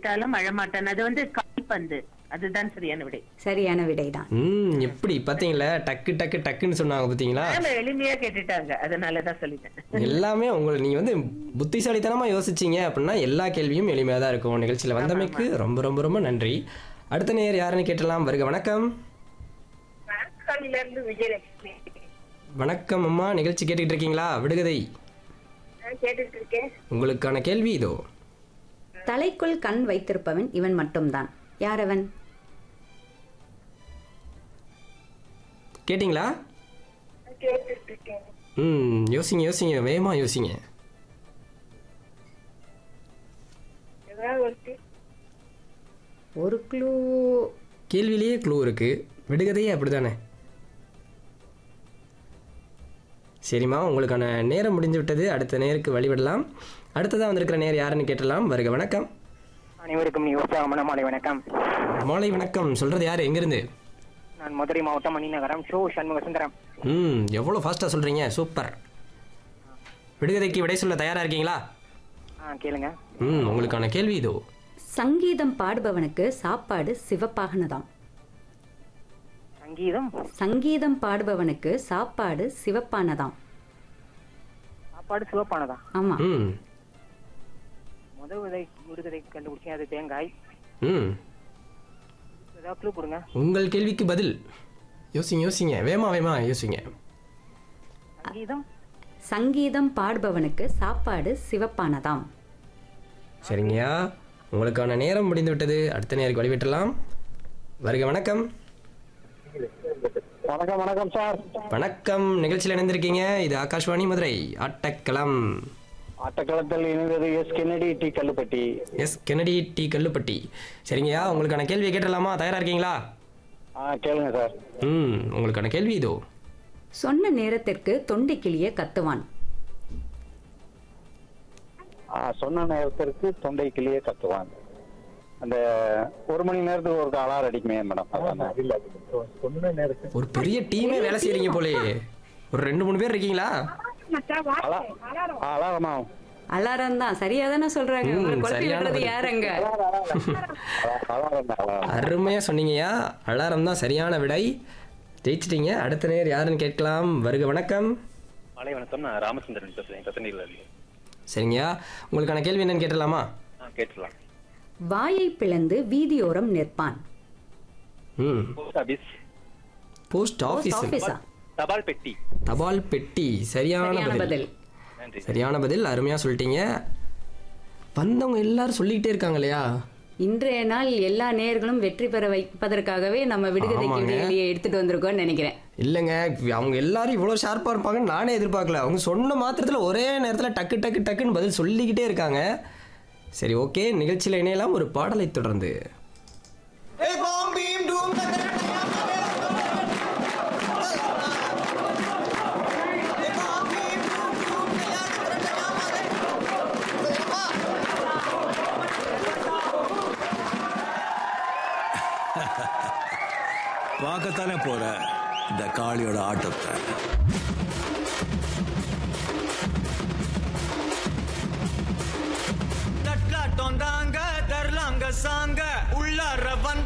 விட்டாலும் அழமாட்டான் அது வந்து கால்பந்து அதுதான் சரியான விடை சரியான விடைதான் ம் எப்படி பாத்தீங்களா டக்கு டக்கு டக்குன்னு சொன்னாங்க பாத்தீங்களா ஆமா, எளிமையா கேட்டுட்டாங்க அதனாலதான் சொல்லிட்டேன் எல்லாமே உங்களை நீங்க வந்து புத்திசாலித்தனமா யோசிச்சீங்க அப்படின்னா எல்லா கேள்வியும் எளிமையா தான் இருக்கும் நிகழ்ச்சியில வந்தமைக்கு ரொம்ப ரொம்ப ரொம்ப நன்றி அடுத்த நேர் யாருன்னு கேட்டலாம் வருக வணக்கம் இருந்து விஜயலட்சுமி வணக்கம் அம்மா நிகழ்ச்சி கேட்டுக்கிட்டு இருக்கீங்களா விடுகதை கேட்டுட்டு இருக்கேன் உங்களுக்கான கேள்வி இதோ தலைக்குள் கண் வைத்திருப்பவன் இவன் மட்டும்தான் யார் அவன் கேட்டிங்களா கேட்டுட்டு இருக்கேன் ம் யோசிங்க யோசிங்க வேகமா யோசிங்க ஏதாவது ஒரு ஒரு க்ளூ கேள்வியிலேயே க்ளூ இருக்கு விடுகதையே அப்படிதானே சரிம்மா உங்களுக்கான நேரம் முடிஞ்சு விட்டது அடுத்த நேருக்கு வழிவிடலாம் அடுத்ததாக வந்திருக்கிற நேர் யாருன்னு கேட்டலாம் வருக வணக்கம் அனைவருக்கும் நீ உற்சாகமான மாலை வணக்கம் மாலை வணக்கம் சொல்றது யார் எங்கிருந்து நான் மதுரை மாவட்டம் மணிநகரம் ஷோ சண்முக சுந்தரம் ம் எவ்வளோ ஃபாஸ்ட்டாக சொல்கிறீங்க சூப்பர் விடுகதைக்கு விடை சொல்ல தயாராக இருக்கீங்களா ஆ கேளுங்க ம் உங்களுக்கான கேள்வி இதோ சங்கீதம் பாடுபவனுக்கு சாப்பாடு சிவப்பாகனதாம் சங்கீதம் சங்கீதம் பாடுபவனுக்கு சாப்பாடு சிவப்பானதாம் சாப்பாடு சிவப்பானதா ஆமா ம் முதல் விதை முருகதை கண்டுபிடிச்சேன் அது தேங்காய் ம் ஏதாவது க்ளூ கொடுங்க உங்கள் கேள்விக்கு பதில் யோசிங்க யோசிங்க வேமா வேமா யோசிங்க சங்கீதம் சங்கீதம் பாடுபவனுக்கு சாப்பாடு சிவப்பானதாம் சரிங்கய்யா உங்களுக்கான நேரம் முடிந்து விட்டது அடுத்த நேருக்கு வழிவிட்டலாம் வருக வணக்கம் வணக்கம் வணக்கம் சார் வணக்கம் நிகழ்ச்சியில் இணைந்திருக்கீங்க இது ஆகாஷ்வாணி மதுரை ஆட்டக்களம் ஆட்டக்களத்தில் இணைந்தது S Kennedy T Kallupatti S Kennedy T Kallupatti சரிங்கய்யா உங்களுக்கான கேள்வியை கேட்டலாமா தயாரா இருக்கீங்களா ஆ கேளுங்க சார் ம் உங்களுக்கான கேள்வி இதோ சொன்ன நேரத்திற்கு தொண்டை கிளிய கத்துவான் ஆ சொன்ன நேரத்திற்கு தொண்டை கிளியே கத்துவான் அந்த ஒரு மணி நேரத்துக்கு ஒரு அலாரம் அடிக்குமே மேடம் இல்ல சொன்ன நேரத்துக்கு ஒரு பெரிய டீமே வேலை செய்றீங்க போலே ஒரு ரெண்டு மூணு பேர் இருக்கீங்களா அலாரமா அலாரம் தான் சரியா தானே சொல்றாங்க ம், உங்களை குழப்பி சரியான விடுறது பதில். யாருங்க அலாரம் தான் அலாரம் அருமையா சொன்னீங்கய்யா அலாரம் தான் சரியான விடை ஜெயிச்சிட்டீங்க அடுத்த நேர் யாருன்னு கேட்கலாம் வருக வணக்கம் மாலை வணக்கம் நான் ராமச்சந்திரன் பேசுறேன் கத்தனில இருந்து சரிங்கய்யா உங்களுக்கான கேள்வி என்னன்னு கேட்டலாமா ஆ கேட்டுலாம் வாயை பிளந்து வீதியோரம் நிற்பான் ம் போஸ்ட் ஆபீஸ் போஸ்ட் ஆஃபீஸ் ஆபீஸா தபால் பெட்டி தபால் பெட்டி சரியான சரியான பதில் பதில் நன்றி சரியான பதில் அருமையா சொல்லிட்டீங்க வந்தவங்க எல்லாரும் சொல்லிக்கிட்டே இருக்காங்க இல்லையா இன்றைய நாள் எல்லா நேயர்களும் வெற்றி பெற வைப்பதற்காகவே நம்ம விடுகதைக்கு ஆமாங்க. விடையிலேயே எடுத்துட்டு வந்திருக்கோம்னு நினைக்கிறேன் இல்லைங்க அவங்க எல்லாரும் இவ்வளோ ஷார்ப்பாக இருப்பாங்கன்னு நானே எதிர்பார்க்கல அவங்க சொன்ன மாத்திரத்தில் ஒரே நேரத்தில் டக்கு டக்கு டக்குன்னு பதில் சொல்லிக்கிட்டே இருக்காங்க சரி ஓகே நிகழ்ச்சியில் இணையலாம் ஒரு பாடலை தொடர்ந்து பார்க்கத்தானே போற இந்த காளியோட ஆட்டத்தை தட்லாட்டம் தாங்க தரலாங்க சாங்க உள்ளார வந்து